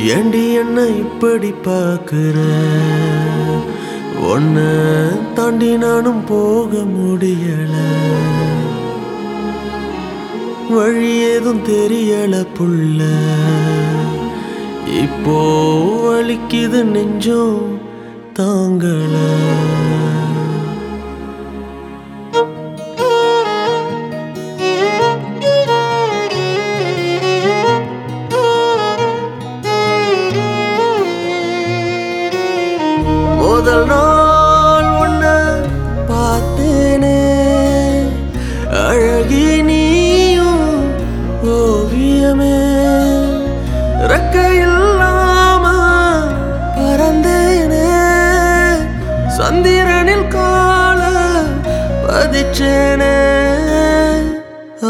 ஏண்டி என்ன இப்படி பார்க்குற ஒன்ன தாண்டி நானும் போக முடியல வழி ஏதும் தெரியல புள்ள இப்போ வலிக்குது நெஞ்சம் தாங்கள முதல் நாள் உன்ன பார்த்தேனே அழகி நீயும் ஓவியமே ரெக்க இல்லாம பறந்தேனே சந்திரனில் கால பதிச்சேனே ஆ,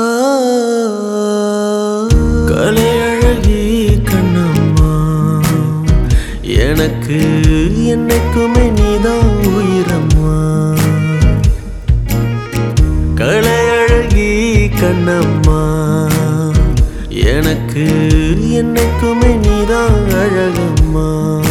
கலை அழகி கண்ணம்மா எனக்கு என்னைக்குமே நீதான் உயிரம்மா கலை அழகி கண்ணம்மா எனக்கு என்னைக்குமே நீதான் அழகம்மா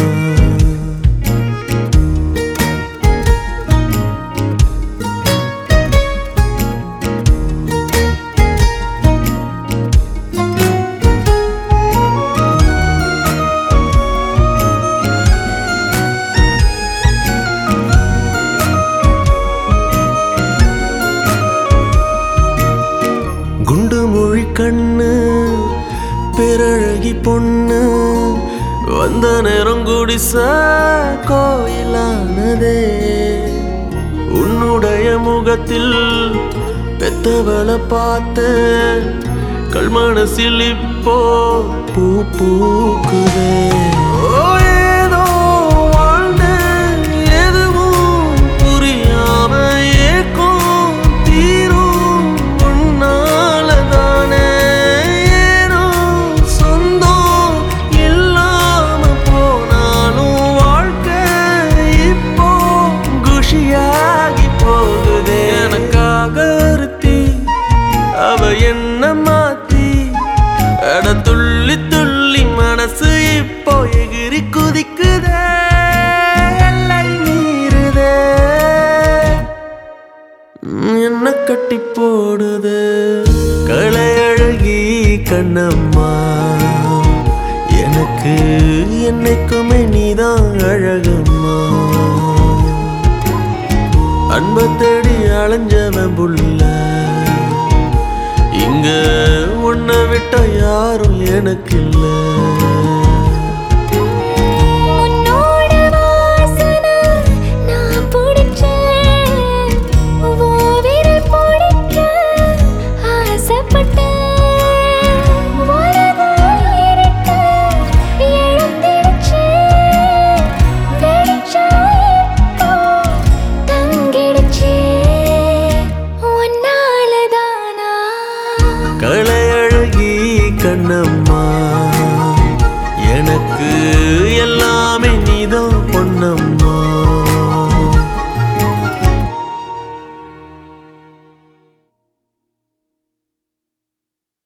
குண்டு மொழி கண்ணு பேரழகி பொண்ணு வந்த நேரம் குடிச கோயிலானதே உன்னுடைய முகத்தில் பெத்தவளை பார்த்து கல்மனசில் இப்போ பூ பூக்குதே ஓ, ஏதோ வாழ்ந்தேன், எதுவும் புரியாம ஏக்கம் தீரும் உன்னாலதானே. ஏனோ சொந்தம் இல்லாம போனாலும் வாழ்க்கை இப்போ குஷியாகி போகுதே எனக்காக ஒருத்தி அவ என்ன மாத்தி அட துள்ளி துள்ளி மனசு இப்போ எகிரி குதிக்குதே எல்லை மீறுதே உம், என்ன கட்டி போடுது களை அழகி கண்ணம்மா எனக்கு என்னைக்குமே நீதான் அழகம்மா அன்பை தேடி அலைஞ்சவன் புள்ள இங்க உன்னை விட்ட யாரும் எனக்கு இல்லை